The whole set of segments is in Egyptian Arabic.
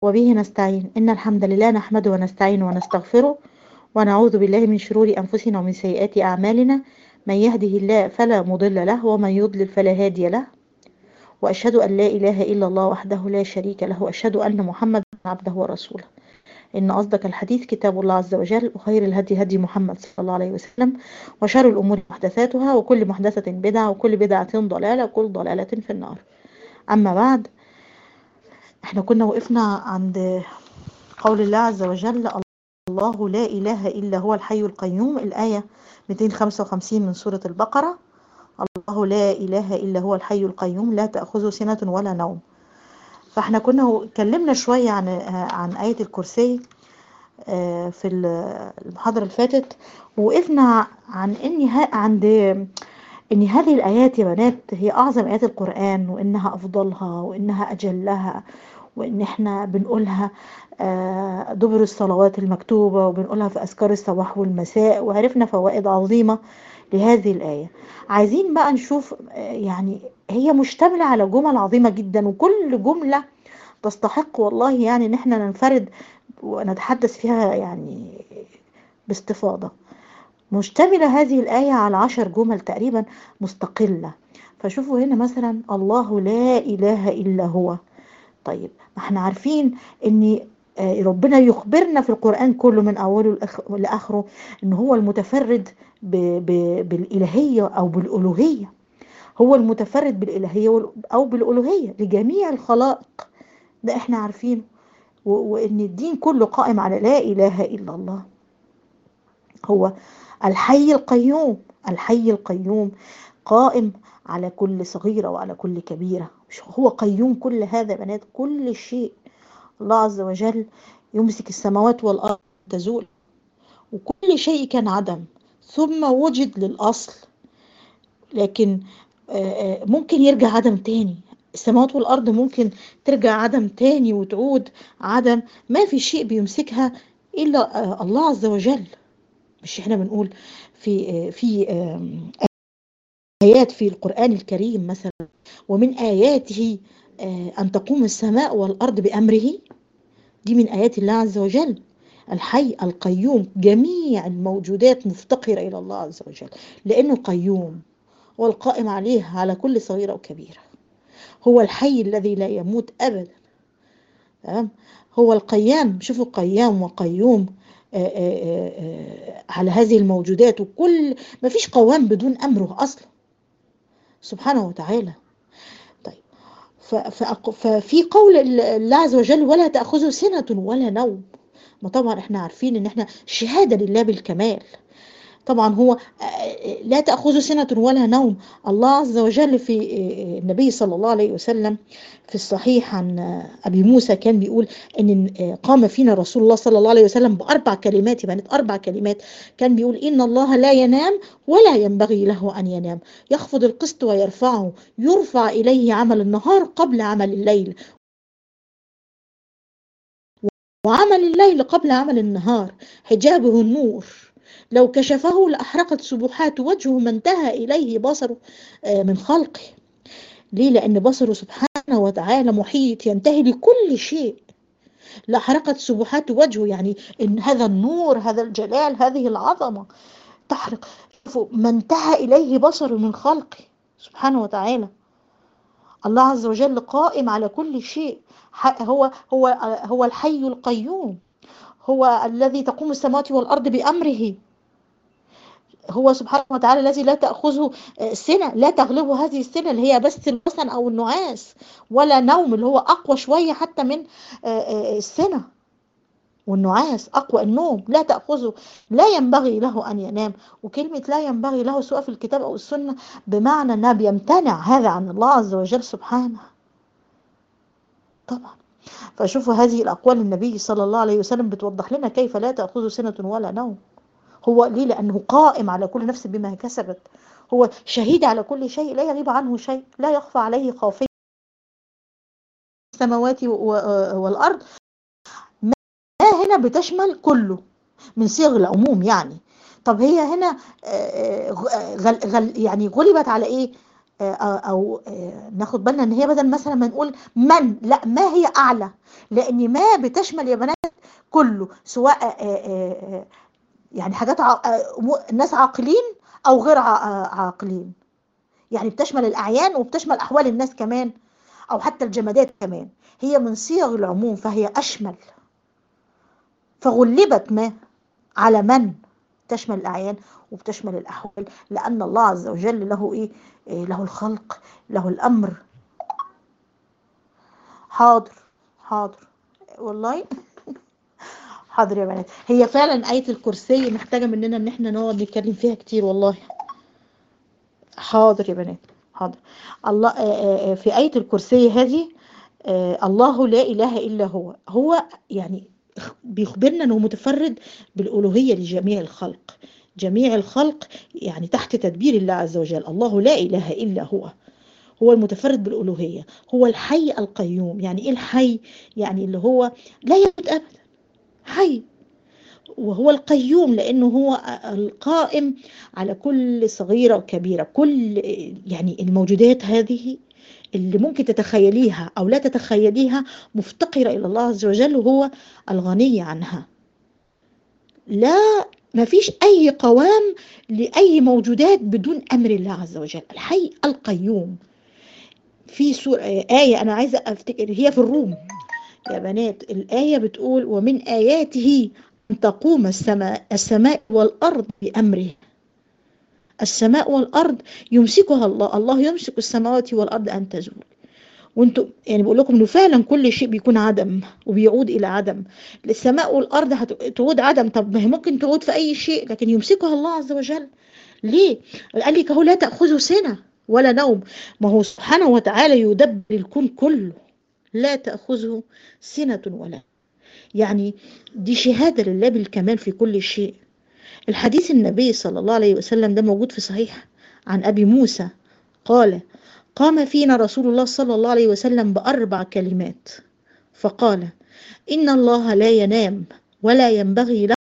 وبه نستعين إن الحمد لله نحمده ونستعينه ونستغفره ونعوذ بالله من شرور أنفسنا ومن سيئات أعمالنا من يهده الله فلا مضل له ومن يضلل فلا هادي له وأشهد أن لا إله إلا الله وحده لا شريك له وأشهد أن محمدا عبده ورسوله إن أصدق الحديث كتاب الله عز وجل وخير الهدي هدي محمد صلى الله عليه وسلم وشر الأمور محدثاتها وكل محدثة بدعة وكل بدعة ضلالة وكل ضلالة في النار أما بعد احنا كنا وقفنا عند قول الله عز وجل الله لا إله إلا هو الحي القيوم الآية 255 من سورة البقرة الله لا إله إلا هو الحي القيوم لا تأخذه سنة ولا نوم فاحنا كنا اتكلمنا شوية عن عن آية الكرسي في المحاضرة اللي فاتت ووقفنا عن ان عند ان هذه الآيات يا بنات هي أعظم آيات القرآن وإنها أفضلها وإنها أجلها وإن إحنا بنقولها دبر الصلوات المكتوبة وبنقولها في أذكار الصباح والمساء وعرفنا فوائد عظيمة لهذه الآية عايزين بقى نشوف يعني هي مشتملة على جمل عظيمة جدا وكل جملة تستحق والله يعني ان احنا ننفرد ونتحدث فيها يعني باستفاضة مشتملة هذه الآية على عشر جمل تقريبا مستقلة فشوفوا هنا مثلا الله لا إله إلا هو طيب ما احنا عارفين ان ربنا يخبرنا في القرآن كله من أوله لآخره ان هو المتفرد ب ب بالإلهية أو بالألوهية هو المتفرد بالإلهية أو بالألوهية لجميع الخلائق ده احنا عارفينه وان الدين كله قائم على لا إله إلا الله هو الحي القيوم الحي القيوم قائم على كل صغيرة وعلى كل كبيرة مش هو قيوم كل هذا بنات كل شيء الله عز وجل يمسك السماوات والأرض تزول وكل شيء كان عدم ثم وجد للأصل لكن ممكن يرجع عدم تاني السماوات والأرض ممكن ترجع عدم تاني وتعود عدم ما في شيء بيمسكها إلا الله عز وجل مش احنا بنقول في في آيات في القرآن الكريم مثلا ومن آياته أن تقوم السماء والأرض بأمره دي من آيات الله عز وجل الحي القيوم جميع الموجودات مفتقرة إلى الله عز وجل لأنه قيوم والقائم عليه على كل صغيرة وكبيرة هو الحي الذي لا يموت أبدا تمام هو القيام شوفوا قيام وقيوم آآ آآ على هذه الموجودات وكل ما فيش قوام بدون أمره أصلا سبحانه وتعالى طيب ففي قول الله عز وجل ولا تأخذه سنة ولا نوم ما طبعا احنا عارفين ان احنا شهادة لله بالكمال طبعا هو لا تأخذ سنة ولا نوم الله عز وجل في النبي صلى الله عليه وسلم في الصحيح عن أبي موسى كان بيقول أن قام فينا رسول الله صلى الله عليه وسلم بأربع كلمات بنت أربع كلمات كان بيقول إن الله لا ينام ولا ينبغي له أن ينام يخفض القسط ويرفعه يرفع إليه عمل النهار قبل عمل الليل وعمل الليل قبل عمل النهار حجابه النور لو كشفه لأحرقت سبحات وجهه ما انتهى إليه بصره من خلقه ليه لأن بصره سبحانه وتعالى محيط ينتهي لكل شيء لأحرقت سبحات وجهه يعني إن هذا النور هذا الجلال هذه العظمة تحرق ما انتهى إليه بصره من خلقه سبحانه وتعالى الله عز وجل قائم على كل شيء هو هو هو الحي القيوم هو الذي تقوم السماوات والأرض بأمره هو سبحانه وتعالى الذي لا تأخذه سنة لا تغلبه هذه السنة اللي هي بس الوسن أو النعاس ولا نوم اللي هو أقوى شوية حتى من السنة والنعاس أقوى النوم لا تأخذه لا ينبغي له أن ينام وكلمة لا ينبغي له سواء في الكتاب أو السنة بمعنى أنه بيمتنع هذا عن الله عز وجل سبحانه طبعا فشوفوا هذه الأقوال النبي صلى الله عليه وسلم بتوضح لنا كيف لا تأخذ سنة ولا نوم هو ليه لأنه قائم على كل نفس بما كسبت هو شهيد على كل شيء لا يغيب عنه شيء لا يخفى عليه خافية السماوات والأرض ما هنا بتشمل كله من صيغ العموم يعني طب هي هنا غل غل يعني غلبت على ايه آه، او آه، ناخد بالنا ان هي بدل مثلا ما نقول من لا ما هي اعلى لان ما بتشمل يا بنات كله سواء آه، آه، آه، يعني حاجات ع- آه، أمور- ناس عاقلين او غير ع- آه، عاقلين يعني بتشمل الاعيان وبتشمل احوال الناس كمان او حتى الجمادات كمان هي من صيغ العموم فهي اشمل فغلبت ما على من تشمل الأعيان وبتشمل الأحوال لأن الله عز وجل له إيه إيه، له الخلق له الأمر حاضر حاضر والله حاضر يا بنات هي فعلا آية الكرسي محتاجة مننا إن احنا نقعد نتكلم فيها كتير والله حاضر يا بنات حاضر الله آه، آه، آه، في آية الكرسي هذه آه، الله لا إله إلا هو هو يعني بيخبرنا أنه متفرد بالألوهية لجميع الخلق جميع الخلق يعني تحت تدبير الله عز وجل الله لا إله إلا هو هو المتفرد بالألوهية هو الحي القيوم يعني إيه الحي يعني اللي هو لا يموت أبدا حي وهو القيوم لأنه هو القائم على كل صغيرة وكبيرة كل يعني الموجودات هذه اللي ممكن تتخيليها أو لا تتخيليها مفتقرة إلى الله عز وجل وهو الغني عنها لا ما فيش أي قوام لأي موجودات بدون أمر الله عز وجل الحي القيوم في سورة آية أنا عايزة أفتكر هي في الروم يا بنات الآية بتقول ومن آياته أن تقوم السماء, السماء والأرض بأمره السماء والأرض يمسكها الله الله يمسك السماوات والأرض أن تزول وانتوا يعني بقول لكم انه فعلا كل شيء بيكون عدم وبيعود الى عدم السماء والارض هتعود عدم طب ما هي ممكن تعود في اي شيء لكن يمسكها الله عز وجل ليه قال لك هو لا تاخذه سنه ولا نوم ما هو سبحانه وتعالى يدبر الكون كله لا تاخذه سنه ولا يعني دي شهاده لله بالكمال في كل شيء الحديث النبي صلى الله عليه وسلم ده موجود في صحيح عن ابي موسى قال قام فينا رسول الله صلى الله عليه وسلم بأربع كلمات فقال إن الله لا ينام ولا ينبغي له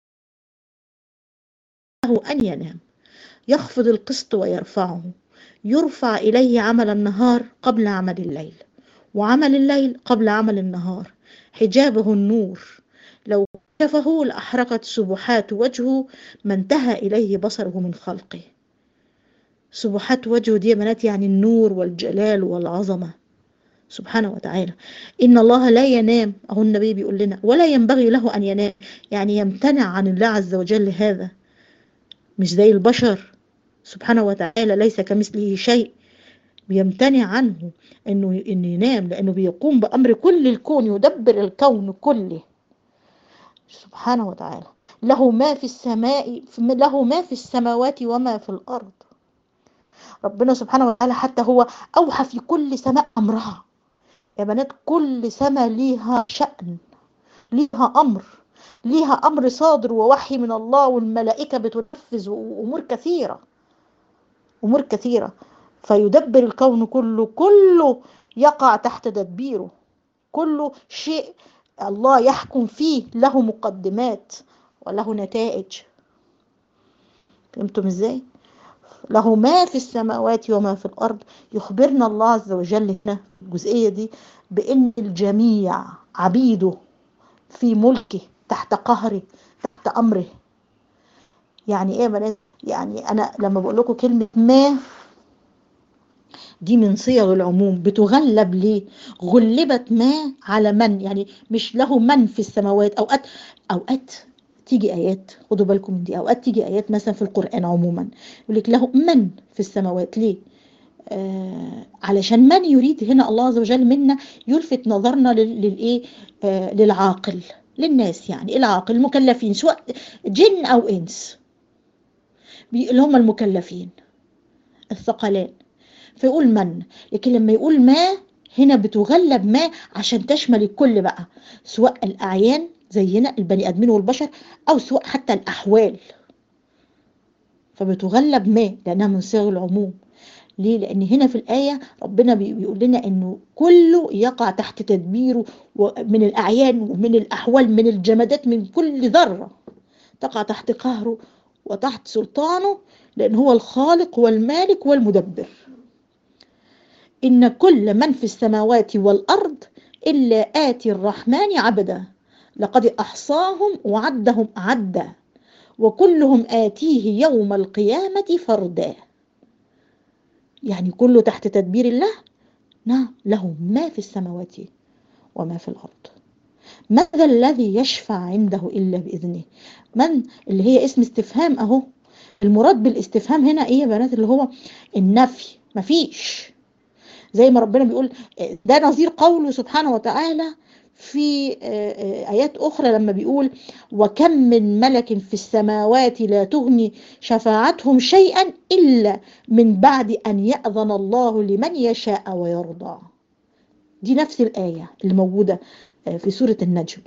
أن ينام يخفض القسط ويرفعه يرفع إليه عمل النهار قبل عمل الليل وعمل الليل قبل عمل النهار حجابه النور لو كشفه لأحرقت سبحات وجهه ما انتهى إليه بصره من خلقه سبحات وجهه دي يا بنات يعني النور والجلال والعظمة سبحانه وتعالى إن الله لا ينام أهو النبي بيقول لنا ولا ينبغي له أن ينام يعني يمتنع عن الله عز وجل هذا مش زي البشر سبحانه وتعالى ليس كمثله شيء بيمتنع عنه انه انه ينام لانه بيقوم بامر كل الكون يدبر الكون كله سبحانه وتعالى له ما في السماء له ما في السماوات وما في الارض ربنا سبحانه وتعالى حتى هو أوحى في كل سماء أمرها يا بنات كل سماء ليها شأن ليها أمر ليها أمر صادر ووحي من الله والملائكة بتنفذ أمور كثيرة أمور كثيرة فيدبر الكون كله كله يقع تحت تدبيره كله شيء الله يحكم فيه له مقدمات وله نتائج فهمتم ازاي؟ له ما في السماوات وما في الأرض يخبرنا الله عز وجل هنا الجزئية دي بأن الجميع عبيده في ملكه تحت قهره تحت أمره يعني إيه يا بنات يعني أنا لما بقول لكم كلمة ما دي من صيغ العموم بتغلب ليه غلبت ما على من يعني مش له من في السماوات أوقات أوقات تيجي آيات خدوا بالكم من دي أوقات تيجي آيات مثلا في القرآن عموما يقول لك له من في السماوات ليه؟ آه علشان من يريد هنا الله عز وجل منا يلفت نظرنا للايه آه للعاقل للناس يعني العاقل المكلفين سواء جن او انس اللي هم المكلفين الثقلان فيقول من لكن لما يقول ما هنا بتغلب ما عشان تشمل الكل بقى سواء الاعيان زينا البني ادمين والبشر او سواء حتى الاحوال فبتغلب ما لانها من صيغ العموم ليه لان هنا في الايه ربنا بيقول لنا انه كله يقع تحت تدبيره من الاعيان ومن الاحوال من الجمادات من كل ذره تقع تحت قهره وتحت سلطانه لان هو الخالق والمالك والمدبر إن كل من في السماوات والأرض إلا آتي الرحمن عبدا لقد أحصاهم وعدهم عدا وكلهم آتيه يوم القيامة فردا يعني كله تحت تدبير الله نعم له ما في السماوات وما في الأرض ماذا الذي يشفع عنده إلا بإذنه من اللي هي اسم استفهام أهو المراد بالاستفهام هنا إيه يا بنات اللي هو النفي مفيش زي ما ربنا بيقول ده نظير قوله سبحانه وتعالى في آيات أخرى لما بيقول وكم من ملك في السماوات لا تغني شفاعتهم شيئا إلا من بعد أن يأذن الله لمن يشاء ويرضى دي نفس الآية الموجودة في سورة النجم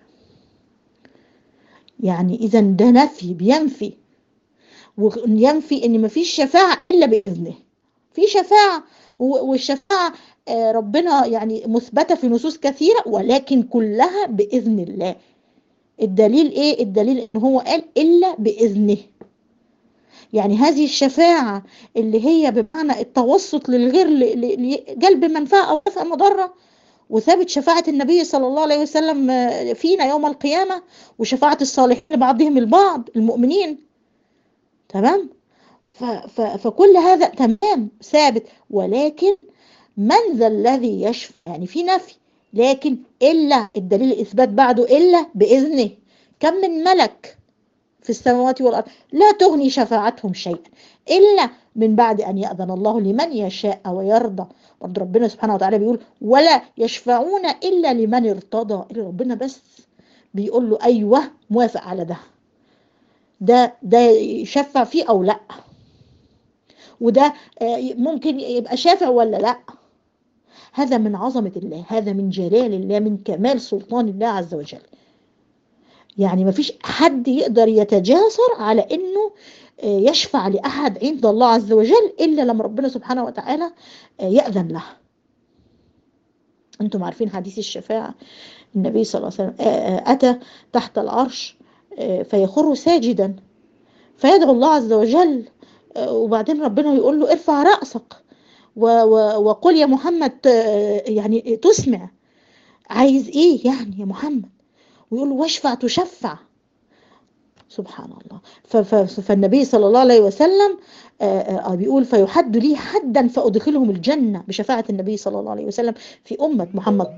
يعني إذا ده نفي بينفي وينفي إن مفيش شفاعة إلا بإذنه في شفاعة والشفاعة ربنا يعني مثبتة في نصوص كثيرة ولكن كلها بإذن الله الدليل إيه؟ الدليل إن هو قال إلا بإذنه يعني هذه الشفاعة اللي هي بمعنى التوسط للغير لجلب منفعة أو دفع مضرة وثابت شفاعة النبي صلى الله عليه وسلم فينا يوم القيامة وشفاعة الصالحين لبعضهم البعض المؤمنين تمام فكل هذا تمام ثابت ولكن من ذا الذي يشفع يعني في نفي لكن إلا الدليل الإثبات بعده إلا بإذنه كم من ملك في السماوات والأرض لا تغني شفاعتهم شيئا إلا من بعد أن يأذن الله لمن يشاء ويرضى برضه ربنا سبحانه وتعالى بيقول ولا يشفعون إلا لمن ارتضى إلا ربنا بس بيقول له أيوه موافق على ده ده ده يشفع فيه أو لأ وده ممكن يبقى شافع ولا لا هذا من عظمة الله هذا من جلال الله من كمال سلطان الله عز وجل يعني ما فيش حد يقدر يتجاسر على انه يشفع لأحد عند الله عز وجل إلا لما ربنا سبحانه وتعالى يأذن له أنتم عارفين حديث الشفاعة النبي صلى الله عليه وسلم أتى تحت العرش فيخر ساجدا فيدعو الله عز وجل وبعدين ربنا يقول له ارفع رأسك وقل يا محمد يعني تسمع عايز ايه يعني يا محمد ويقول له واشفع تشفع سبحان الله فالنبي صلى الله عليه وسلم بيقول فيحد لي حدا فأدخلهم الجنة بشفاعة النبي صلى الله عليه وسلم في أمة محمد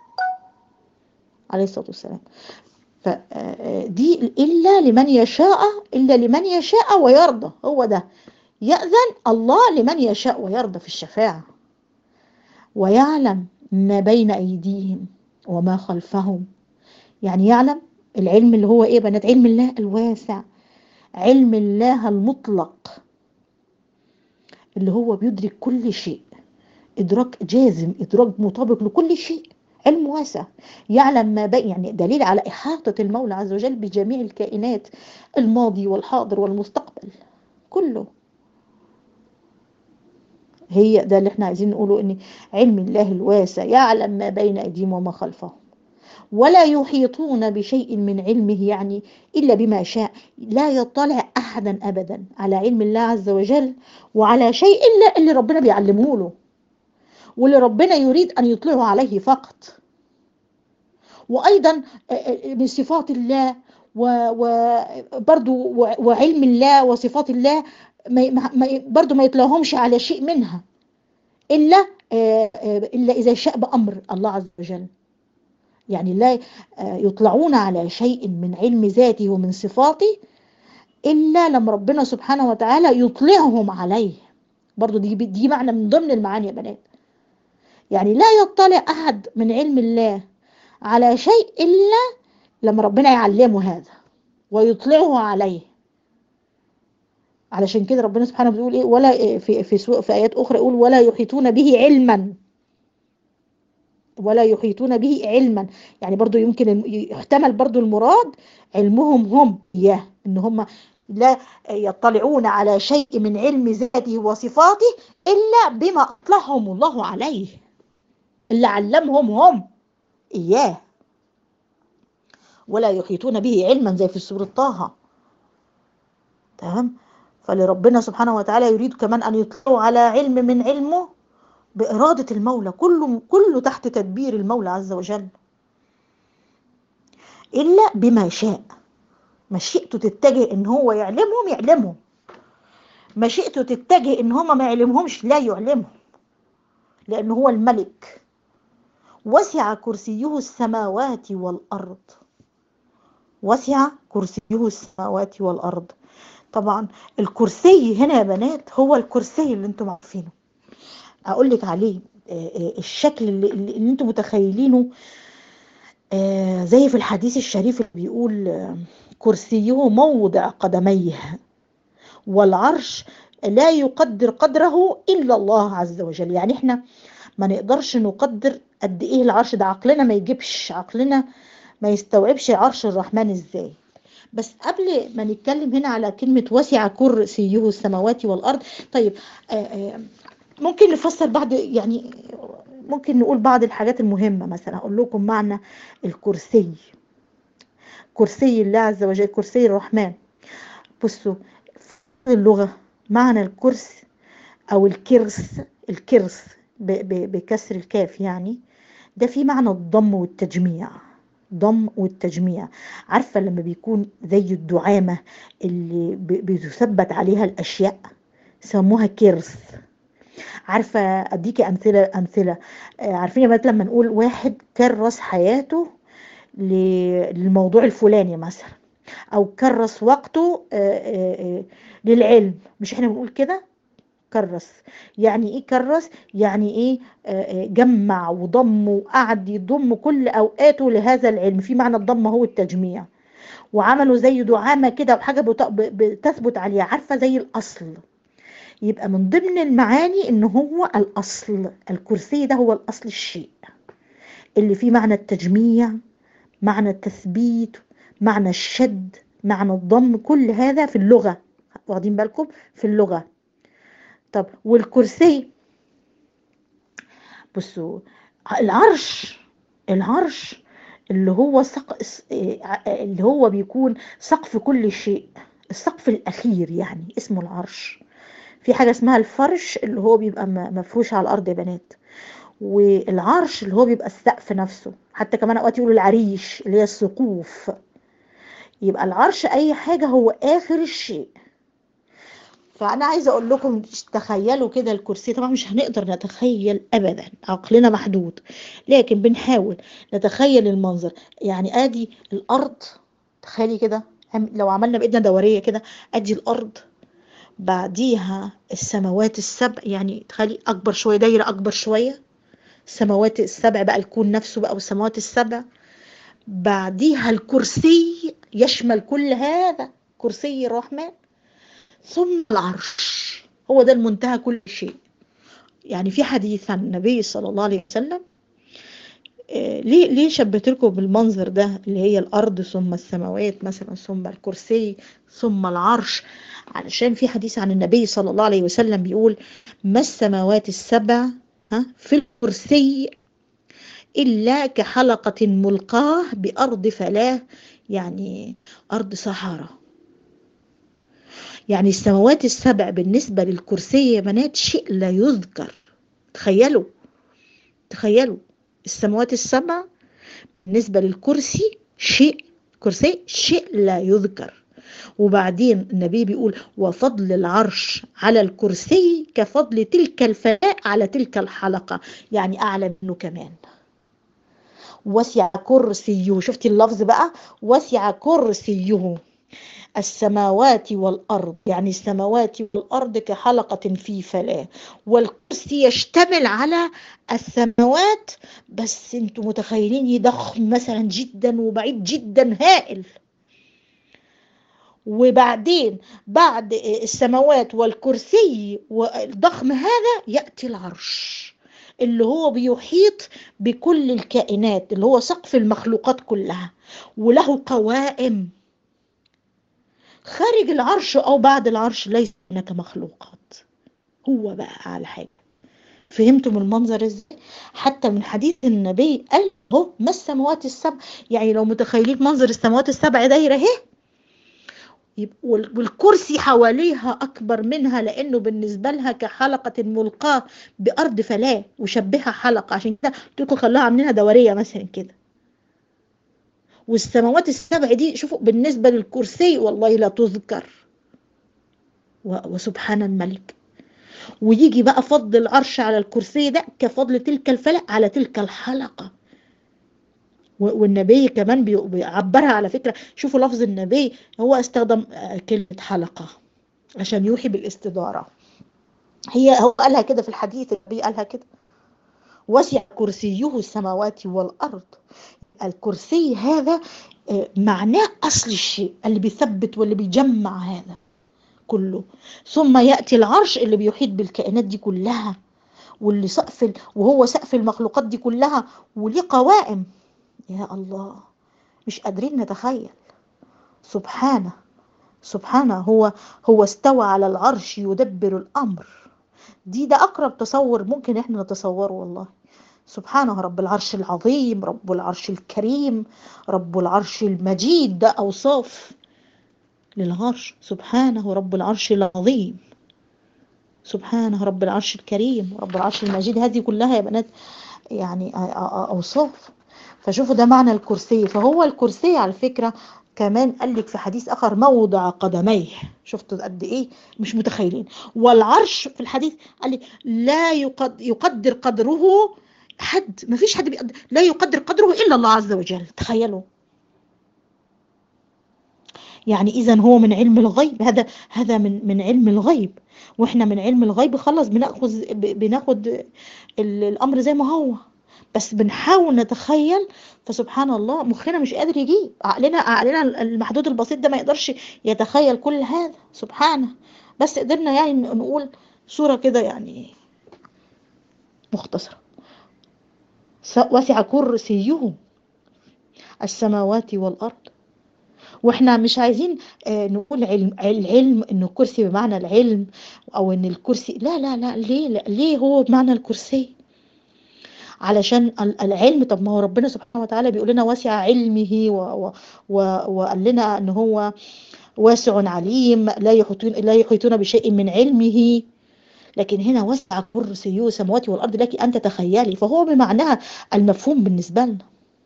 عليه الصلاة والسلام فدي إلا لمن يشاء إلا لمن يشاء ويرضى هو ده يأذن الله لمن يشاء ويرضى في الشفاعة ويعلم ما بين أيديهم وما خلفهم يعني يعلم العلم اللي هو إيه بنات علم الله الواسع علم الله المطلق اللي هو بيدرك كل شيء إدراك جازم إدراك مطابق لكل شيء علم واسع يعلم ما بين يعني دليل على إحاطة المولى عز وجل بجميع الكائنات الماضي والحاضر والمستقبل كله هي ده اللي احنا عايزين نقوله ان علم الله الواسع يعلم ما بين ايديهم وما خلفهم ولا يحيطون بشيء من علمه يعني الا بما شاء لا يطلع احدا ابدا على علم الله عز وجل وعلى شيء الا اللي ربنا بيعلمه له واللي ربنا يريد ان يطلعه عليه فقط وايضا من صفات الله وبرضو وعلم الله وصفات الله ما برضو ما يطلعهمش على شيء منها إلا إلا إذا شاء بأمر الله عز وجل يعني لا يطلعون على شيء من علم ذاته ومن صفاته إلا لما ربنا سبحانه وتعالى يطلعهم عليه برضو دي, دي معنى من ضمن المعاني يا بنات يعني لا يطلع أحد من علم الله على شيء إلا لما ربنا يعلمه هذا ويطلعه عليه علشان كده ربنا سبحانه بيقول ايه ولا في في في ايات اخرى يقول ولا يحيطون به علما ولا يحيطون به علما يعني برضو يمكن يحتمل برضو المراد علمهم هم اياه ان هم لا يطلعون على شيء من علم ذاته وصفاته الا بما اطلعهم الله عليه اللي علمهم هم اياه ولا يحيطون به علما زي في سوره طه تمام فلربنا سبحانه وتعالى يريد كمان أن يطلعوا على علم من علمه بإرادة المولى كله كله تحت تدبير المولى عز وجل إلا بما شاء مشيئته تتجه إن هو يعلمهم يعلمهم مشيئته تتجه إن هما ما يعلمهمش لا يعلمهم لأنه هو الملك وسع كرسيه السماوات والأرض وسع كرسيه السماوات والأرض طبعا الكرسي هنا يا بنات هو الكرسي اللي انتم عارفينه اقول لك عليه الشكل اللي, اللي انتم متخيلينه زي في الحديث الشريف اللي بيقول كرسيه موضع قدميه والعرش لا يقدر قدره الا الله عز وجل يعني احنا ما نقدرش نقدر قد ايه العرش ده عقلنا ما يجيبش عقلنا ما يستوعبش عرش الرحمن ازاي بس قبل ما نتكلم هنا على كلمة وسع كرسيه السماوات والأرض طيب آآ آآ ممكن نفسر بعض يعني ممكن نقول بعض الحاجات المهمة مثلا أقول لكم معنى الكرسي كرسي الله عز وجل كرسي الرحمن بصوا في اللغة معنى الكرس أو الكرس الكرس بكسر الكاف يعني ده في معنى الضم والتجميع ضم والتجميع عارفة لما بيكون زي الدعامة اللي بتثبت عليها الأشياء سموها كرس عارفة أديكي أمثلة أمثلة عارفين يا لما نقول واحد كرس حياته للموضوع الفلاني مثلا أو كرس وقته للعلم مش احنا بنقول كده كرس يعني ايه كرس يعني ايه آه جمع وضم وقعد يضم كل اوقاته لهذا العلم في معنى الضم هو التجميع وعملوا زي دعامه كده وحاجه بتثبت عليها عارفه زي الاصل يبقى من ضمن المعاني ان هو الاصل الكرسي ده هو الاصل الشيء اللي فيه معنى التجميع معنى التثبيت معنى الشد معنى الضم كل هذا في اللغه واخدين بالكم في اللغه طب والكرسي بصوا العرش العرش اللي هو سق... اللي هو بيكون سقف كل شيء السقف الاخير يعني اسمه العرش في حاجه اسمها الفرش اللي هو بيبقى مفروش على الارض يا بنات والعرش اللي هو بيبقى السقف نفسه حتى كمان اوقات يقولوا العريش اللي هي السقوف يبقى العرش اي حاجه هو اخر الشيء فانا عايزه اقول لكم تخيلوا كده الكرسي طبعا مش هنقدر نتخيل ابدا عقلنا محدود لكن بنحاول نتخيل المنظر يعني ادي الارض تخيلي كده لو عملنا بايدنا دوريه كده ادي الارض بعديها السماوات السبع يعني تخيلي اكبر شويه دايره اكبر شويه السماوات السبع بقى الكون نفسه بقى والسماوات السبع بعديها الكرسي يشمل كل هذا كرسي الرحمن ثم العرش هو ده المنتهى كل شيء يعني في حديث عن النبي صلى الله عليه وسلم ليه ليه شبهت لكم بالمنظر ده اللي هي الارض ثم السماوات مثلا ثم الكرسي ثم العرش علشان في حديث عن النبي صلى الله عليه وسلم بيقول ما السماوات السبع ها في الكرسي الا كحلقه ملقاه بارض فلاه يعني ارض صحراء يعني السماوات السبع بالنسبة للكرسي يا بنات شيء لا يذكر تخيلوا تخيلوا السماوات السبع بالنسبة للكرسي شيء كرسي شيء لا يذكر وبعدين النبي بيقول وفضل العرش على الكرسي كفضل تلك الفلاء على تلك الحلقة يعني أعلى منه كمان وسع كرسيه شفتي اللفظ بقى وسع كرسيه السماوات والأرض يعني السماوات والأرض كحلقة في فلاة والكرسي يشتمل على السماوات بس انتم متخيلين ضخم مثلا جدا وبعيد جدا هائل وبعدين بعد السماوات والكرسي والضخم هذا يأتي العرش اللي هو بيحيط بكل الكائنات اللي هو سقف المخلوقات كلها وله قوائم خارج العرش او بعد العرش ليس هناك مخلوقات هو بقى اعلى حاجه فهمتم المنظر ازاي حتى من حديث النبي قال هو ما السماوات السبع يعني لو متخيلين منظر السماوات السبع دايره اهي والكرسي حواليها أكبر منها لأنه بالنسبة لها كحلقة ملقاة بأرض فلاة وشبهها حلقة عشان كده قلت لكم خلاها عاملينها دورية مثلا كده والسماوات السبع دي شوفوا بالنسبة للكرسي والله لا تذكر وسبحان الملك ويجي بقى فضل العرش على الكرسي ده كفضل تلك الفلق على تلك الحلقة والنبي كمان بيعبرها على فكرة شوفوا لفظ النبي هو استخدم كلمة حلقة عشان يوحي بالاستدارة هي هو قالها كده في الحديث النبي قالها كده وسع كرسيه السماوات والأرض الكرسي هذا معناه أصل الشيء اللي بيثبت واللي بيجمع هذا كله ثم يأتي العرش اللي بيحيط بالكائنات دي كلها واللي سقف وهو سقف المخلوقات دي كلها وليه قوائم يا الله مش قادرين نتخيل سبحانه سبحانه هو هو استوى على العرش يدبر الأمر دي ده أقرب تصور ممكن احنا نتصوره والله سبحانه رب العرش العظيم رب العرش الكريم رب العرش المجيد ده أوصاف للعرش سبحانه رب العرش العظيم سبحانه رب العرش الكريم ورب العرش المجيد هذه كلها يا بنات يعني أوصاف فشوفوا ده معنى الكرسي فهو الكرسي على فكرة كمان قال لك في حديث آخر موضع قدميه شفتوا قد إيه مش متخيلين والعرش في الحديث قال لك لا يقدر, يقدر قدره حد ما فيش حد بيقدر لا يقدر قدره إلا الله عز وجل تخيلوا يعني إذا هو من علم الغيب هذا هذا من من علم الغيب واحنا من علم الغيب خلص بناخذ بناخد الامر زي ما هو بس بنحاول نتخيل فسبحان الله مخنا مش قادر يجيب عقلنا عقلنا المحدود البسيط ده ما يقدرش يتخيل كل هذا سبحانه بس قدرنا يعني نقول صورة كده يعني مختصرة وسع كرسيه السماوات والأرض واحنا مش عايزين نقول علم العلم انه الكرسي بمعنى العلم او ان الكرسي لا لا لا ليه لا ليه هو بمعنى الكرسي علشان العلم طب ما هو ربنا سبحانه وتعالى بيقول لنا واسع علمه و و وقال لنا ان هو واسع عليم لا يحيطون لا يحيطون بشيء من علمه لكن هنا وسع كرسيه السماوات والارض لك ان تتخيلي فهو بمعناها المفهوم بالنسبه لنا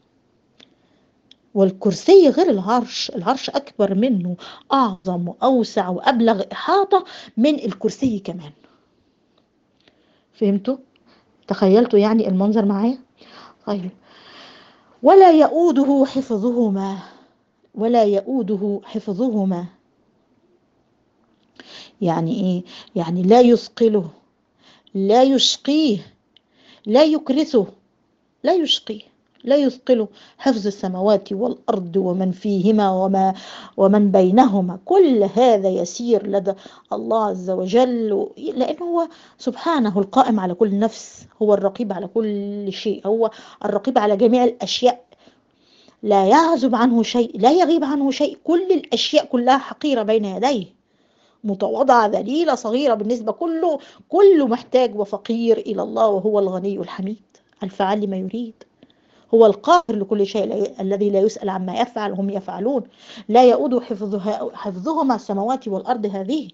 والكرسي غير العرش العرش أكبر منه أعظم وأوسع وأبلغ إحاطة من الكرسي كمان فهمتوا؟ تخيلتوا يعني المنظر معايا؟ طيب ولا يؤوده حفظهما ولا يؤوده حفظهما يعني ايه يعني لا يثقله لا يشقيه لا يكرثه لا يشقيه لا يثقل حفظ السماوات والأرض ومن فيهما وما ومن بينهما كل هذا يسير لدى الله عز وجل لأنه هو سبحانه القائم على كل نفس هو الرقيب على كل شيء هو الرقيب على جميع الأشياء لا يعزب عنه شيء لا يغيب عنه شيء كل الأشياء كلها حقيرة بين يديه متواضعة ذليلة صغيرة بالنسبة كله كله محتاج وفقير إلى الله وهو الغني الحميد الفعال لما يريد هو القاهر لكل شيء الذي لا يسأل عما يفعل هم يفعلون لا يؤود حفظها حفظهما السماوات والأرض هذه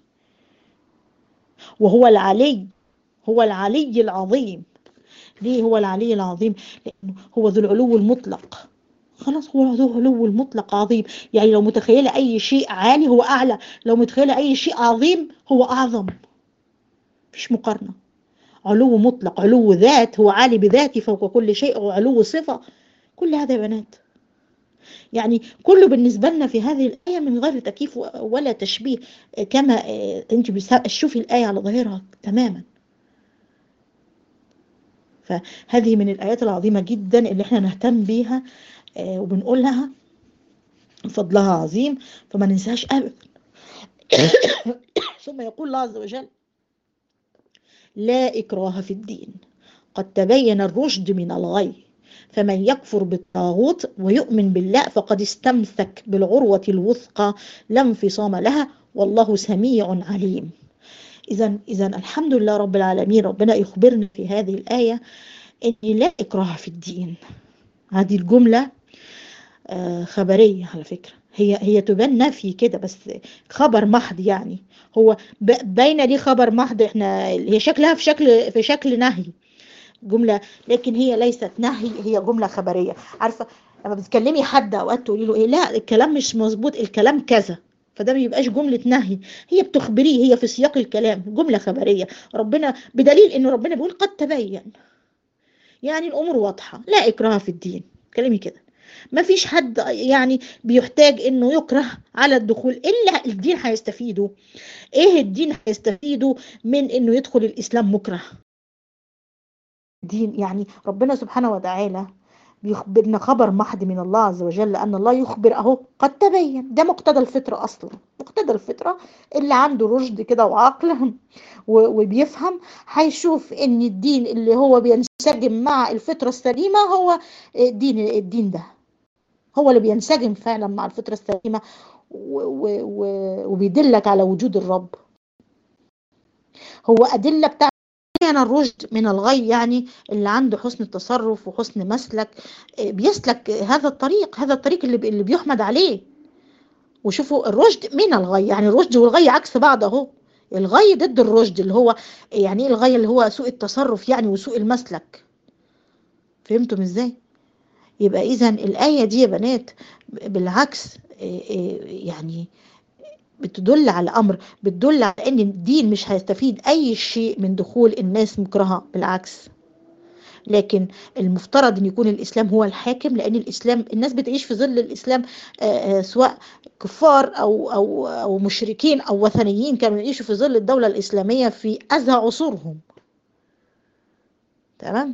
وهو العلي هو العلي العظيم ليه هو العلي العظيم لأنه هو ذو العلو المطلق خلاص هو ذو علو المطلق عظيم يعني لو متخيلة أي شيء عالي هو أعلى لو متخيلة أي شيء عظيم هو أعظم مفيش مقارنة علو مطلق علو ذات هو عالي بذاته فوق كل شيء وعلو صفة كل هذا يا بنات يعني كله بالنسبة لنا في هذه الآية من غير تكييف ولا تشبيه كما أنت تشوفي الآية على ظاهرها تماما فهذه من الآيات العظيمة جدا اللي احنا نهتم بيها وبنقول لها فضلها عظيم فما ننساش أبدا ثم يقول الله عز وجل لا إكراه في الدين قد تبين الرشد من الغي فمن يكفر بالطاغوت ويؤمن بالله فقد استمسك بالعروة الوثقى لا انفصام لها والله سميع عليم إذا إذا الحمد لله رب العالمين ربنا يخبرنا في هذه الآية أن لا إكراه في الدين هذه الجملة خبرية على فكرة هي هي تبان نفي كده بس خبر محض يعني هو ب- باينه ليه خبر محض احنا هي شكلها في شكل في شكل نهي جمله لكن هي ليست نهي هي جمله خبريه عارفه لما بتكلمي حد اوقات تقولي له ايه لا الكلام مش مظبوط الكلام كذا فده ما بيبقاش جملة نهي هي بتخبريه هي في سياق الكلام جملة خبرية ربنا بدليل انه ربنا بيقول قد تبين يعني الامور واضحة لا اكراه في الدين كلامي كده ما فيش حد يعني بيحتاج انه يكره على الدخول الا الدين هيستفيده ايه الدين هيستفيده من انه يدخل الاسلام مكره دين يعني ربنا سبحانه وتعالى بيخبرنا خبر محض من الله عز وجل أن الله يخبر أهو قد تبين ده مقتضى الفطرة أصلا مقتضى الفطرة اللي عنده رشد كده وعقل و- وبيفهم هيشوف ان الدين اللي هو بينسجم مع الفطرة السليمة هو الدين الدين ده هو اللي بينسجم فعلا مع الفطرة السليمة و- و- و- وبيدلك على وجود الرب هو أدلة بتاع كان الرشد من الغي يعني اللي عنده حسن التصرف وحسن مسلك آه، بيسلك هذا الطريق هذا الطريق اللي بي- اللي بيحمد عليه وشوفوا الرشد من الغي يعني الرشد والغي عكس بعض اهو الغي ضد الرشد اللي هو يعني ايه الغي اللي هو سوء التصرف يعني وسوء المسلك فهمتم ازاي يبقى اذا الآية دي يا بنات بالعكس آه، آه، يعني بتدل على امر بتدل على ان الدين مش هيستفيد اي شيء من دخول الناس مكرهة بالعكس لكن المفترض ان يكون الاسلام هو الحاكم لان الاسلام الناس بتعيش في ظل الاسلام آه، آه، سواء كفار او او او مشركين او وثنيين كانوا يعيشوا في ظل الدولة الاسلامية في ازهى عصورهم تمام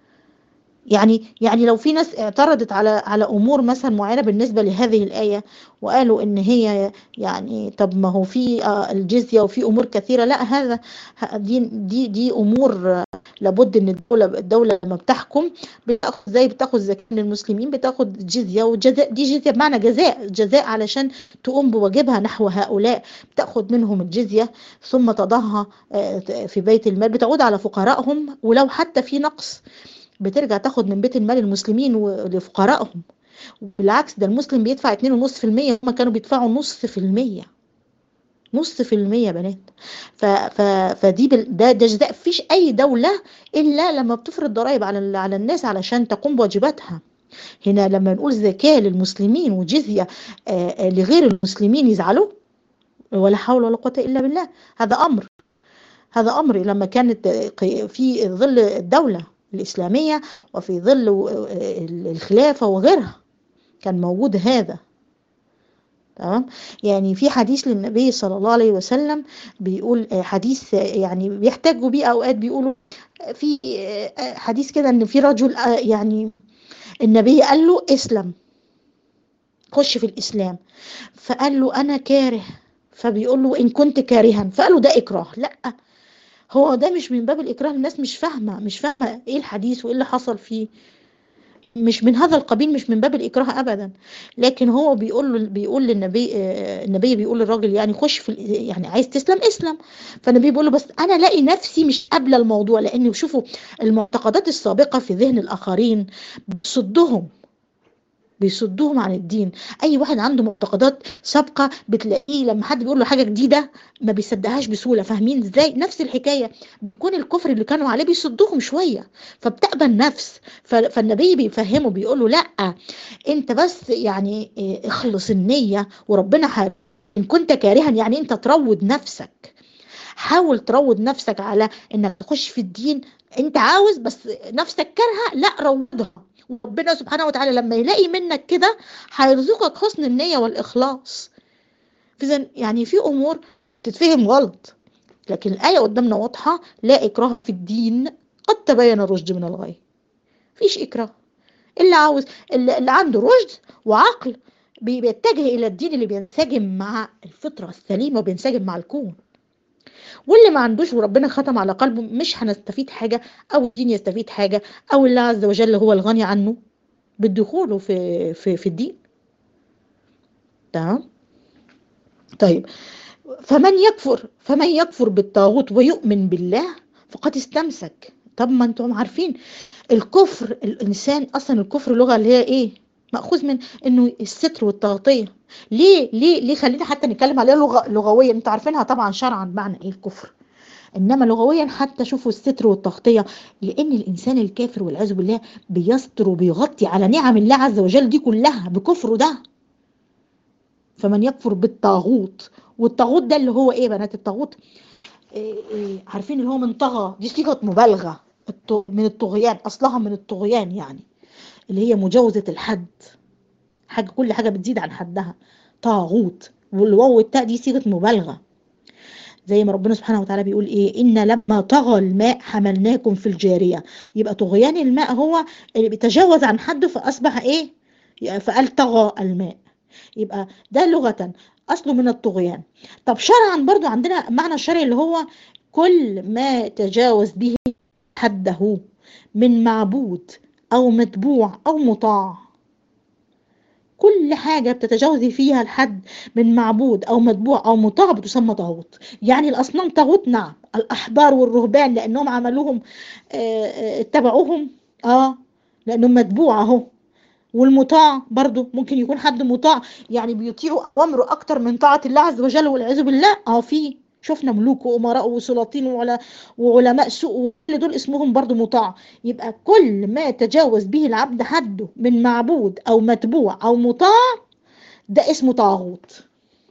يعني يعني لو في ناس اعترضت على على امور مثلا معينه بالنسبه لهذه الايه وقالوا ان هي يعني طب ما هو في آه، الجزيه وفي امور كثيره لا هذا ه- دي دي دي امور آه، لابد ان الدوله الدوله لما بتحكم بتاخد زي بتاخد زكاه من المسلمين بتاخد جزيه وجزاء دي جزيه بمعنى جزاء جزاء علشان تقوم بواجبها نحو هؤلاء بتاخد منهم الجزيه ثم تضعها آه، في بيت المال بتعود على فقرائهم ولو حتى في نقص بترجع تاخد من بيت المال المسلمين ولفقرائهم بالعكس ده المسلم بيدفع 2.5% هم كانوا بيدفعوا نص في المية نص في المية يا بنات ف... ف... فدي بال... ده ده جزاء فيش اي دولة الا لما بتفرض ضرائب على ال- على الناس علشان تقوم بواجباتها هنا لما نقول زكاة للمسلمين وجزية آه، آه، لغير المسلمين يزعلوا ولا حول ولا قوة الا بالله هذا امر هذا امر لما كانت آه، قي- في ظل الدولة الإسلامية وفي ظل آه، الخلافة وغيرها كان موجود هذا تمام يعني في حديث للنبي صلى الله عليه وسلم بيقول آه، حديث آه، يعني بيحتاجوا بيه اوقات بيقولوا آه، في آه، آه، حديث كده ان في رجل آه، يعني النبي قال له اسلم خش في الاسلام فقال له انا كاره فبيقول له ان كنت كارها فقال له ده اكراه لا هو ده مش من باب الاكراه الناس مش فاهمه مش فاهمه ايه الحديث وايه اللي حصل فيه مش من هذا القبيل مش من باب الإكراه أبدا لكن هو بيقول له بيقول للنبي آه، النبي بيقول للراجل يعني خش في ال- يعني عايز تسلم اسلم فالنبي بيقول له بس أنا لاقي نفسي مش قابلة الموضوع لأن شوفوا المعتقدات السابقة في ذهن الآخرين بتصدهم بيصدوهم عن الدين اي واحد عنده معتقدات سابقه بتلاقيه لما حد بيقول له حاجه جديده ما بيصدقهاش بسهوله فاهمين ازاي نفس الحكايه بيكون الكفر اللي كانوا عليه بيصدوهم شويه فبتقبل النفس ف- فالنبي بيفهمه بيقول له لا انت بس يعني إيه، اخلص النيه وربنا ح... ان كنت كارها يعني انت تروض نفسك حاول تروض نفسك على انك تخش في الدين انت عاوز بس نفسك كارهه لا روضها وربنا سبحانه وتعالى لما يلاقي منك كده هيرزقك حسن النية والإخلاص إذا يعني في أمور تتفهم غلط لكن الآية قدامنا واضحة لا إكراه في الدين قد تبين الرشد من الغي فيش إكراه اللي عاوز اللي اللي عنده رشد وعقل بي- بيتجه إلى الدين اللي بينسجم مع الفطرة السليمة وبينسجم مع الكون واللي ما عندوش وربنا ختم على قلبه مش هنستفيد حاجة أو الدين يستفيد حاجة أو الله عز وجل هو الغني عنه بدخوله في في في الدين تمام طيب فمن يكفر فمن يكفر بالطاغوت ويؤمن بالله فقد استمسك طب ما انتم عارفين الكفر الانسان اصلا الكفر لغه اللي هي ايه مأخوذ من انه الستر والتغطية ليه ليه ليه خلينا حتى نتكلم عليها لغة لغويا انتوا عارفينها طبعا شرعا معنى ايه الكفر انما لغويا حتى شوفوا الستر والتغطية لان الانسان الكافر والعياذ بالله بيستر وبيغطي على نعم الله عز وجل دي كلها بكفره ده فمن يكفر بالطاغوت والطاغوت ده اللي هو ايه بنات الطاغوت إيه إيه عارفين اللي هو من طغى دي صيغه مبالغه من الطغيان اصلها من الطغيان يعني اللي هي مجاوزه الحد حاجه كل حاجه بتزيد عن حدها طاغوت والواو والتاء دي صيغه مبالغه زي ما ربنا سبحانه وتعالى بيقول ايه ان لما طغى الماء حملناكم في الجاريه يبقى طغيان الماء هو اللي بيتجاوز عن حده فاصبح ايه فقال طغى الماء يبقى ده لغه اصله من الطغيان طب شرعا برضو عندنا معنى الشرعي اللي هو كل ما تجاوز به حده من معبود او متبوع او مطاع كل حاجة بتتجاوزي فيها الحد من معبود أو متبوع أو مطاع بتسمى طاغوت يعني الأصنام طاغوت نعم الأحبار والرهبان لأنهم عملوهم اتبعوهم آه لأنهم متبوع أهو والمطاع برضو ممكن يكون حد مطاع يعني بيطيعوا أوامره أكتر من طاعة الله عز وجل والعياذ بالله اه في شفنا ملوك وأمراء وسلاطين وعلى وعلماء سوء كل دول اسمهم برضو مطاع يبقى كل ما تجاوز به العبد حده من معبود أو متبوع أو مطاع ده اسمه طاغوت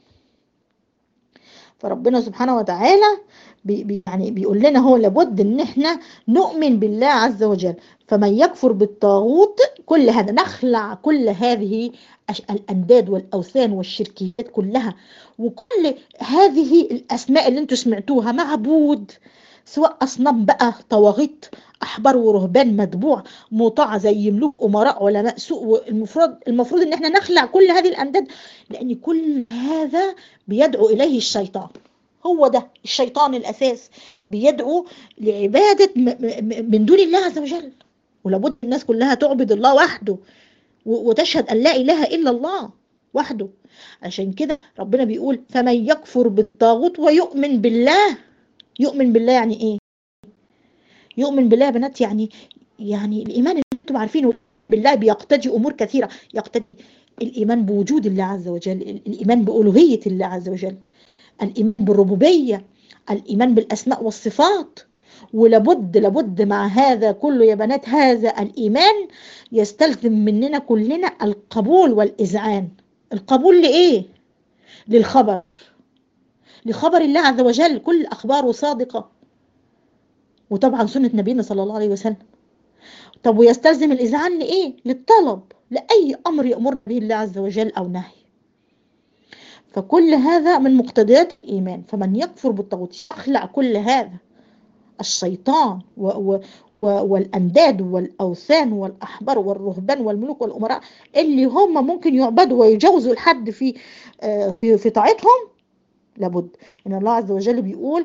فربنا سبحانه وتعالى بي بي يعني بيقول لنا هو لابد ان احنا نؤمن بالله عز وجل فمن يكفر بالطاغوت كل هذا نخلع كل هذه الانداد والاوثان والشركيات كلها وكل هذه الاسماء اللي انتم سمعتوها معبود سواء اصنام بقى طواغيت احبار ورهبان متبوع مطاع زي ملوك امراء علماء سوء المفروض المفروض ان احنا نخلع كل هذه الانداد لان كل هذا بيدعو اليه الشيطان هو ده الشيطان الاساس بيدعو لعباده من دون الله عز وجل ولابد الناس كلها تعبد الله وحده وتشهد ان لا اله الا الله وحده عشان كده ربنا بيقول فمن يكفر بالطاغوت ويؤمن بالله يؤمن بالله يعني ايه يؤمن بالله يا بنات يعني يعني الايمان اللي انتم عارفينه بالله بيقتضي امور كثيره يقتضي الايمان بوجود الله عز وجل الايمان بالوهيه الله عز وجل الايمان بالربوبيه الايمان بالاسماء والصفات ولابد لابد مع هذا كله يا بنات هذا الايمان يستلزم مننا كلنا القبول والاذعان القبول لايه للخبر لخبر الله عز وجل كل اخباره صادقه وطبعا سنه نبينا صلى الله عليه وسلم طب ويستلزم الاذعان لايه للطلب لاي امر يامر به الله عز وجل او نهي فكل هذا من مقتضيات الايمان فمن يكفر بالطاغوت يخلع كل هذا الشيطان و و والانداد والاوثان والاحبار والرهبان والملوك والامراء اللي هم ممكن يعبدوا ويجوزوا الحد في في, في طاعتهم لابد ان الله عز وجل بيقول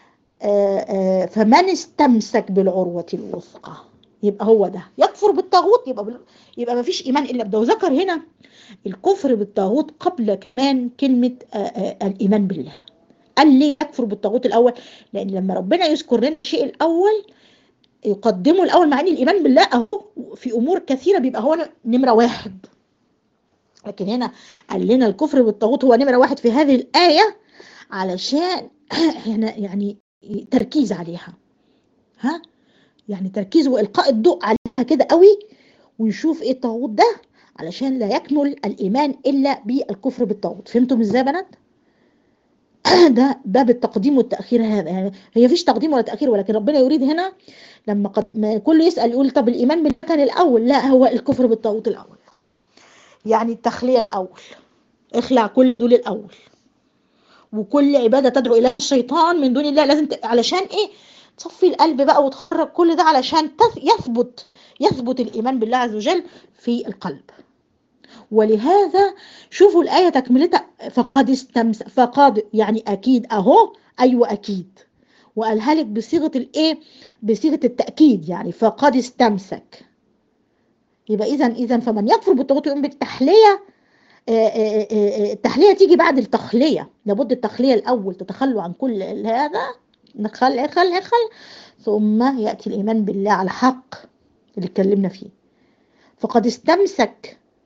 فمن استمسك بالعروه الوثقى يبقى هو ده يكفر بالطاغوت يبقى بال... يبقى ما فيش ايمان الا بده وذكر هنا الكفر بالطاغوت قبل كمان كلمه الايمان بالله قال ليه يكفر بالطاغوت الاول لان لما ربنا يذكر لنا الشيء الاول يقدمه الاول مع ان الايمان بالله اهو في امور كثيره بيبقى هو نمره واحد لكن هنا قال لنا الكفر بالطاغوت هو نمره واحد في هذه الايه علشان هنا يعني تركيز عليها ها يعني تركيز والقاء الضوء عليها كده قوي ويشوف ايه الطاغوت ده علشان لا يكمل الايمان الا بالكفر بالطاغوت فهمتم ازاي بنات ده باب التقديم والتاخير هذا يعني هي فيش تقديم ولا تاخير ولكن ربنا يريد هنا لما قد ما كله يسال يقول طب الايمان بالله كان الاول لا هو الكفر بالطاغوت الاول يعني التخليه الاول اخلع كل دول الاول وكل عباده تدعو الى الشيطان من دون الله لازم ت... علشان ايه تصفي القلب بقى وتخرج كل ده علشان تث... يثبت يثبت الايمان بالله عز وجل في القلب ولهذا شوفوا الآية تكملتها فقد استمسك فقد يعني أكيد أهو أيوة أكيد وقالها لك بصيغة الإيه بصيغة التأكيد يعني فقد استمسك يبقى إذا إذا فمن يكفر بالطاغوت يقوم بالتحلية التحلية تيجي بعد التخلية لابد التخلية الأول تتخلوا عن كل هذا نخل خل خل ثم يأتي الإيمان بالله على حق اللي اتكلمنا فيه فقد استمسك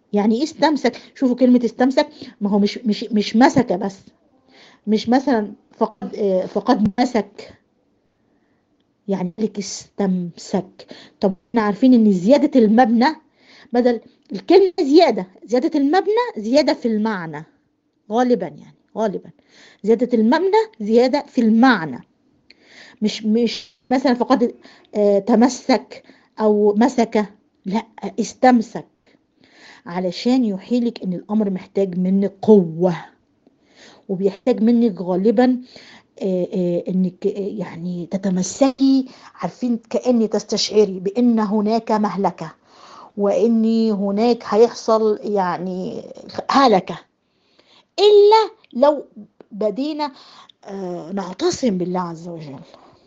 يعني ايه استمسك شوفوا كلمة استمسك ما هو مش مش مش مسك بس مش مثلا فقد آه، فقد مسك يعني لك استمسك طب احنا عارفين ان زيادة المبنى بدل الكلمة زيادة زيادة المبنى زيادة في المعنى غالبا يعني غالبا زيادة المبنى زيادة في المعنى مش مش مثلا فقد آه، تمسك او مسك لا استمسك علشان يوحيلك ان الامر محتاج منك قوة وبيحتاج منك غالبا آه، آه، انك آه، يعني تتمسكي عارفين كأني تستشعري بان هناك مهلكة وان هناك هيحصل يعني هلكة الا لو بدينا آه، نعتصم بالله عز وجل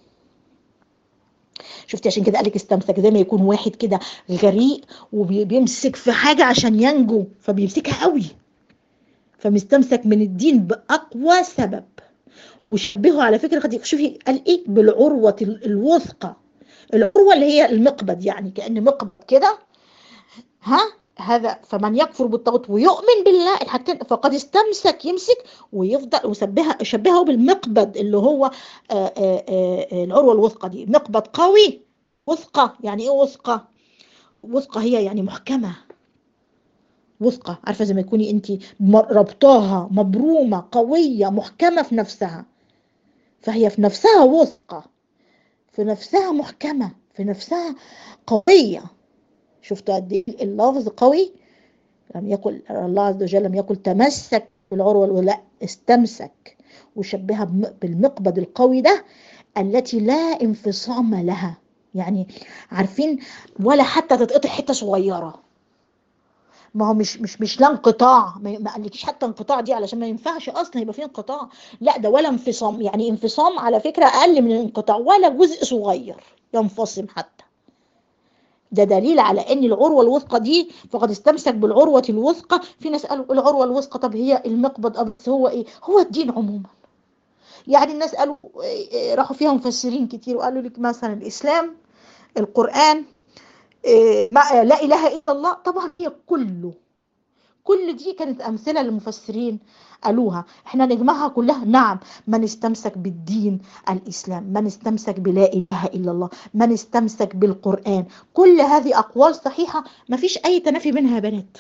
شفتي عشان كده قالك استمسك زي ما يكون واحد كده غريق وبيمسك في حاجة عشان ينجو فبيمسكها قوي فمستمسك من الدين بأقوى سبب وشبهه على فكرة قد شوفي قال ايه بالعروة ال- الوثقى العروة اللي هي المقبض يعني كأن مقبض كده ها هذا فمن يكفر بالطاغوت ويؤمن بالله الحاجتين فقد استمسك يمسك ويفضل وشبهها شبهه بالمقبض اللي هو آه، آه، آه، العروة الوثقى دي مقبض قوي وثقة يعني ايه وثقة وثقة هي يعني محكمة وثقة عارفة زي ما تكوني انت ربطاها مبرومة قوية محكمة في نفسها فهي في نفسها وثقة في نفسها محكمة في نفسها قوية شفتوا قد ايه اللفظ قوي لم يقل الله عز وجل لم يقل تمسك بالعروة الوثقى، لا استمسك وشبهها بم- بالمقبض القوي ده التي لا انفصام لها يعني عارفين ولا حتى تتقطع حته صغيره ما هو مش مش مش لا انقطاع ما ما قالكيش حتى انقطاع دي علشان ما ينفعش اصلا يبقى فيه انقطاع لا ده ولا انفصام يعني انفصام على فكره اقل من الانقطاع ولا جزء صغير ينفصم حتى ده دليل على ان العروه الوثقى دي فقد استمسك بالعروه الوثقى في ناس قالوا العروه الوثقى طب هي المقبض أه بس هو ايه هو الدين عموما يعني الناس قالوا إيه، راحوا فيها مفسرين كتير وقالوا لك مثلا الاسلام القران إيه، ما- لا اله الا الله طبعا هي كله كل دي كانت امثله للمفسرين قالوها احنا نجمعها كلها نعم من استمسك بالدين الاسلام من استمسك بلا اله الا الله من استمسك بالقران كل هذه اقوال صحيحه ما فيش اي تنافي بينها يا بنات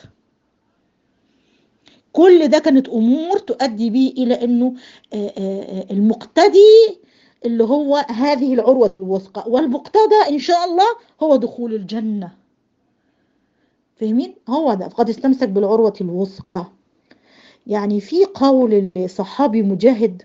كل ده كانت امور تؤدي به الى انه آه، آه، آه، المقتدي اللي هو هذه العروه الوثقى والمقتدى ان شاء الله هو دخول الجنه فاهمين هو ده فقد استمسك بالعروه الوثقى يعني في قول لصحابي مجاهد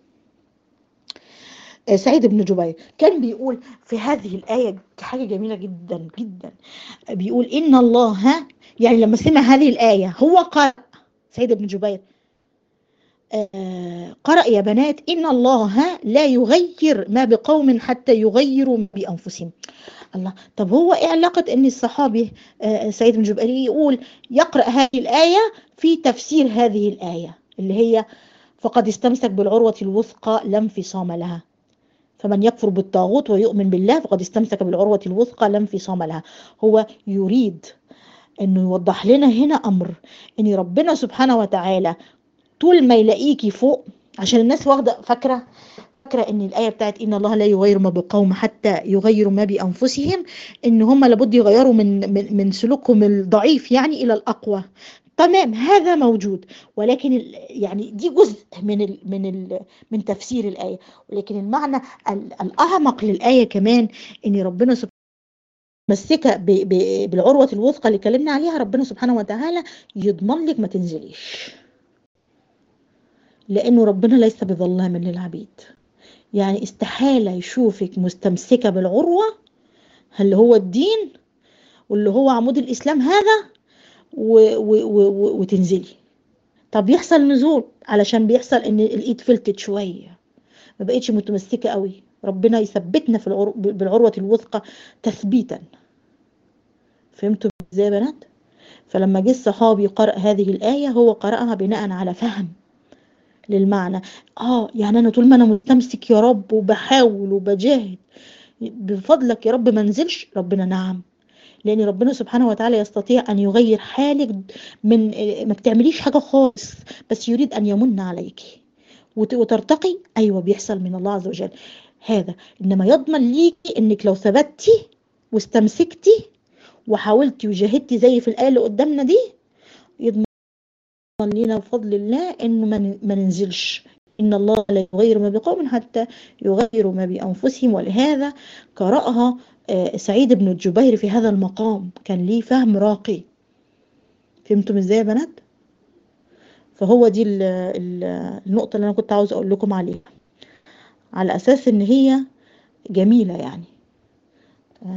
آه، سعيد بن جبير كان بيقول في هذه الآية حاجة جميلة جدا جدا بيقول إن الله يعني لما سمع هذه الآية هو قرأ سعيد بن جبير آه، قرأ يا بنات إن الله لا يغير ما بقوم حتى يغيروا ما بأنفسهم الله طب هو إيه علاقة إن الصحابي آه، سعيد بن جبير يقول يقرأ هذه الآية في تفسير هذه الآية اللي هي فقد استمسك بالعروة الوثقى لا انفصام لها فمن يكفر بالطاغوت ويؤمن بالله فقد استمسك بالعروة الوثقى لا انفصام لها هو يريد انه يوضح لنا هنا امر ان ربنا سبحانه وتعالى طول ما يلاقيكي فوق عشان الناس واخده فاكره فاكره ان الايه بتاعت ان الله لا يغير ما بقوم حتى يغيروا ما بانفسهم ان هم لابد يغيروا من من, من سلوكهم الضعيف يعني الى الاقوى تمام هذا موجود ولكن ال- يعني دي جزء من ال من ال من تفسير الايه ولكن المعنى ال- الاعمق للايه كمان ان ربنا سبحانه مسكة ب- ب- بالعروة الوثقى اللي اتكلمنا عليها ربنا سبحانه وتعالى يضمن لك ما تنزليش لأنه ربنا ليس بظلام للعبيد يعني استحالة يشوفك مستمسكة بالعروة اللي هو الدين واللي هو عمود الإسلام هذا و و و و وتنزلي طب يحصل نزول علشان بيحصل ان الايد فلتت شوية ما بقتش متمسكة قوي ربنا يثبتنا في العرو... بالعروة الوثقى تثبيتا فهمتوا ازاي يا بنات فلما جه الصحابي قرأ هذه الآية هو قرأها بناء على فهم للمعنى اه يعني انا طول ما انا مستمسك يا رب وبحاول وبجاهد بفضلك يا رب ما انزلش ربنا نعم لان ربنا سبحانه وتعالى يستطيع ان يغير حالك من ما بتعمليش حاجه خالص بس يريد ان يمن عليك وت- وترتقي ايوه بيحصل من الله عز وجل هذا انما يضمن ليكي انك لو ثبتي واستمسكتي وحاولتي وجاهدتي زي في الايه اللي قدامنا دي يضمن لنا بفضل الله انه ما ن- ما ننزلش ان الله لا يغير ما بقوم حتى يغيروا ما بانفسهم ولهذا قرأها آه، سعيد بن الجبير في هذا المقام كان ليه فهم راقي فهمتم ازاي يا بنات فهو دي ال- ال- النقطة اللي انا كنت عاوز اقول لكم عليها على اساس ان هي جميلة يعني تمام.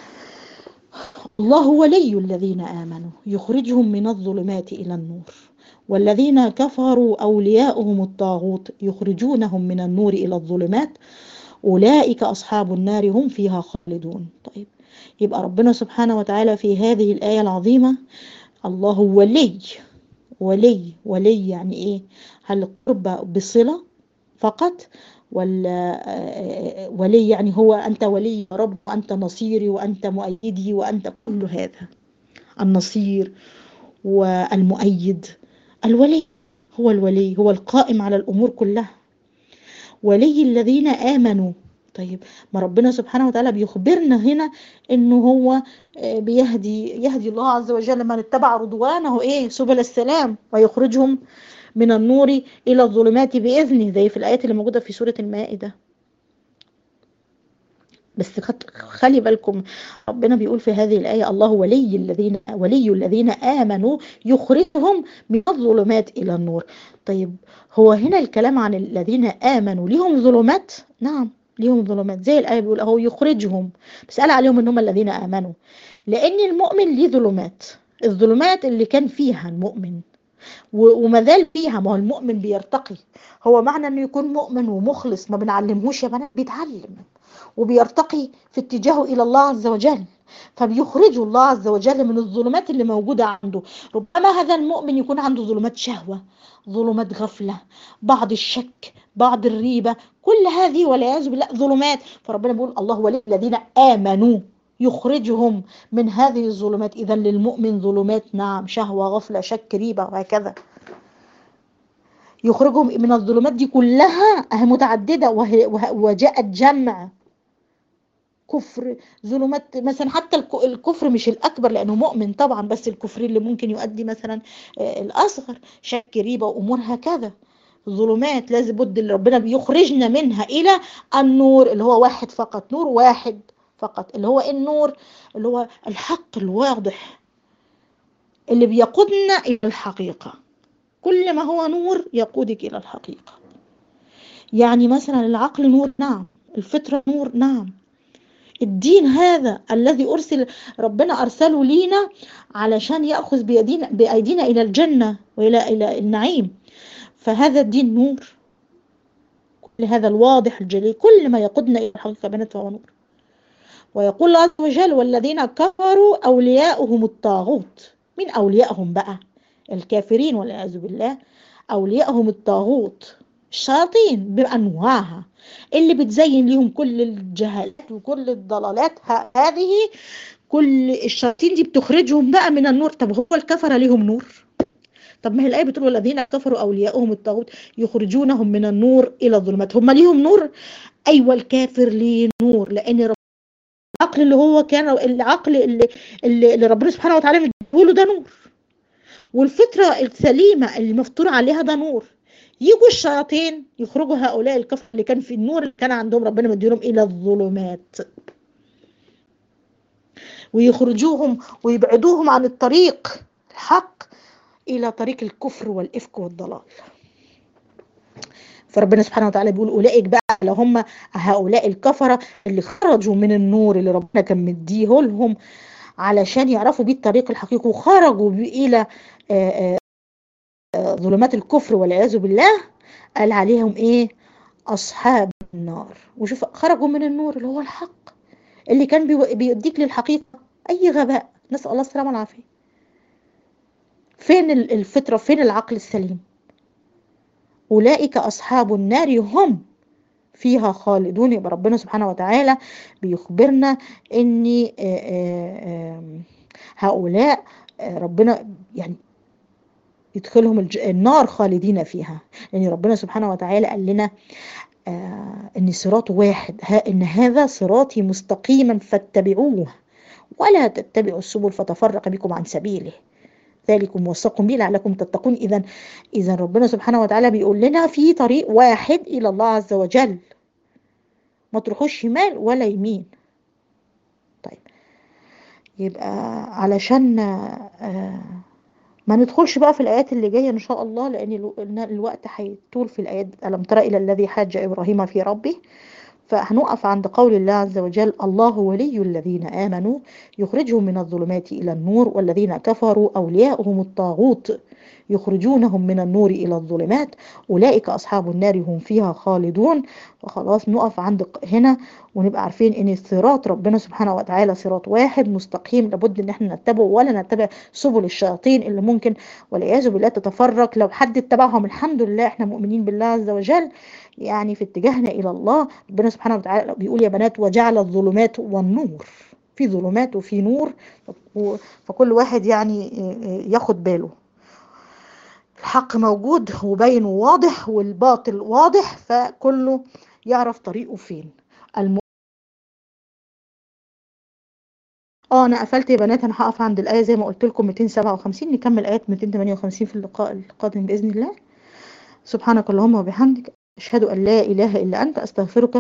الله ولي الذين آمنوا يخرجهم من الظلمات إلى النور والذين كفروا أولياؤهم الطاغوت يخرجونهم من النور إلى الظلمات أولئك أصحاب النار هم فيها خالدون طيب يبقى ربنا سبحانه وتعالى في هذه الآية العظيمة الله ولي ولي ولي يعني إيه هل قرب بصلة فقط ولا آه، ولي يعني هو أنت ولي يا رب وأنت نصيري وأنت مؤيدي وأنت كل هذا النصير والمؤيد الولي هو الولي هو القائم على الأمور كلها ولي الذين آمنوا طيب ما ربنا سبحانه وتعالى بيخبرنا هنا انه هو آه، بيهدي يهدي الله عز وجل من اتبع رضوانه ايه سبل السلام ويخرجهم من النور الى الظلمات باذنه زي في الايات اللي موجوده في سوره المائده بس خد- خلي بالكم ربنا بيقول في هذه الآية الله ولي الذين ولي الذين آمنوا يخرجهم من الظلمات إلى النور طيب هو هنا الكلام عن الذين آمنوا ليهم ظلمات نعم ليهم ظلمات زي الآية بيقول أهو يخرجهم بس قال عليهم إن هم الذين آمنوا لأن المؤمن ليه ظلمات الظلمات اللي كان فيها المؤمن و- وما زال فيها ما هو المؤمن بيرتقي هو معنى انه يكون مؤمن ومخلص ما بنعلمهوش يا بنات بيتعلم وبيرتقي في اتجاهه الى الله عز وجل فبيخرجه الله عز وجل من الظلمات اللي موجودة عنده ربما هذا المؤمن يكون عنده ظلمات شهوة ظلمات غفلة بعض الشك بعض الريبة كل هذه والعياذ بالله ظلمات فربنا بيقول الله ولي الذين آمنوا يخرجهم من هذه الظلمات إذا للمؤمن ظلمات نعم شهوة غفلة شك ريبة وهكذا يخرجهم من الظلمات دي كلها أهي متعددة وهي وه- وجاءت جمع كفر ظلمات مثلا حتى الك- الكفر مش الأكبر لأنه مؤمن طبعا بس الكفر اللي ممكن يؤدي مثلا آه، الأصغر شك ريبة وأمور هكذا ظلمات لازم بد اللي ربنا بيخرجنا منها إلى النور اللي هو واحد فقط نور واحد فقط اللي هو إيه النور اللي هو الحق الواضح اللي بيقودنا إلى الحقيقة كل ما هو نور يقودك إلى الحقيقة يعني مثلا العقل نور نعم الفطرة نور نعم الدين هذا الذي أرسل ربنا أرسله لينا علشان يأخذ بيدينا بأيدينا إلى الجنة وإلى إلى النعيم فهذا الدين نور كل هذا الواضح الجلي كل ما يقودنا إلى الحقيقة بنات فهو نور ويقول الله عز وجل والذين كفروا أولياؤهم الطاغوت من أولياءهم بقى الكافرين والعياذ بالله أولياءهم الطاغوت الشياطين بأنواعها اللي بتزين ليهم كل الجهالات وكل الضلالات ه- هذه كل الشياطين دي بتخرجهم بقى من النور طب هو الكفرة ليهم نور طب ما هي الآية بتقول والذين كفروا أولياؤهم الطاغوت يخرجونهم من النور إلى الظلمات هم ليهم نور أيوة الكافر ليه نور لأن رب العقل اللي هو كان العقل اللي, اللي اللي ربنا سبحانه وتعالى مديهوله ده نور والفطرة السليمة اللي مفطور عليها ده نور يجوا الشياطين يخرجوا هؤلاء الكفر اللي كان في النور اللي كان عندهم ربنا مديهم إلى الظلمات ويخرجوهم ويبعدوهم عن الطريق الحق إلى طريق الكفر والإفك والضلال فربنا سبحانه وتعالى بيقول أولئك بقى اللي هم هؤلاء الكفرة اللي خرجوا من النور اللي ربنا كان مديه لهم علشان يعرفوا بيه الطريق الحقيقي وخرجوا بيه إلى آه، آه، آه، ظلمات الكفر والعياذ بالله قال عليهم إيه أصحاب النار وشوف خرجوا من النور اللي هو الحق اللي كان بيو- بيوديك للحقيقة أي غباء نسأل الله السلامة والعافية فين ال- الفطرة فين العقل السليم أولئك أصحاب النار هم فيها خالدون يبقى ربنا سبحانه وتعالى بيخبرنا ان هؤلاء ربنا يعني يدخلهم الج... النار خالدين فيها لان يعني ربنا سبحانه وتعالى قال لنا آه ان صراط واحد ها ان هذا صراطي مستقيما فاتبعوه ولا تتبعوا السبل فتفرق بكم عن سبيله ذلكم وصاكم به لعلكم تتقون اذا اذا ربنا سبحانه وتعالى بيقول لنا في طريق واحد الى الله عز وجل ما تروحوش شمال ولا يمين طيب يبقى علشان آه ما ندخلش بقى في الآيات اللي جاية إن شاء الله لأن الوقت هيطول في الآيات ألم ترى إلى الذي حاج إبراهيم في ربه فهنقف عند قول الله عز وجل الله ولي الذين آمنوا يخرجهم من الظلمات إلى النور والذين كفروا أولياؤهم الطاغوت يخرجونهم من النور إلى الظلمات أولئك أصحاب النار هم فيها خالدون وخلاص نقف عند هنا ونبقى عارفين ان الصراط ربنا سبحانه وتعالى صراط واحد مستقيم لابد ان احنا نتبعه ولا نتبع سبل الشياطين اللي ممكن والعياذ بالله تتفرق لو حد اتبعهم الحمد لله احنا مؤمنين بالله عز وجل يعني في اتجاهنا الى الله ربنا سبحانه وتعالى بيقول يا بنات وجعل الظلمات والنور في ظلمات وفي نور فكل واحد يعني ياخد باله الحق موجود وباين وواضح والباطل واضح فكله يعرف طريقه فين الم... اه انا قفلت يا بنات انا هقف عند الايه زي ما قلت لكم 257 نكمل ايات 258 في اللقاء القادم باذن الله سبحانك اللهم وبحمدك اشهد ان لا اله الا انت استغفرك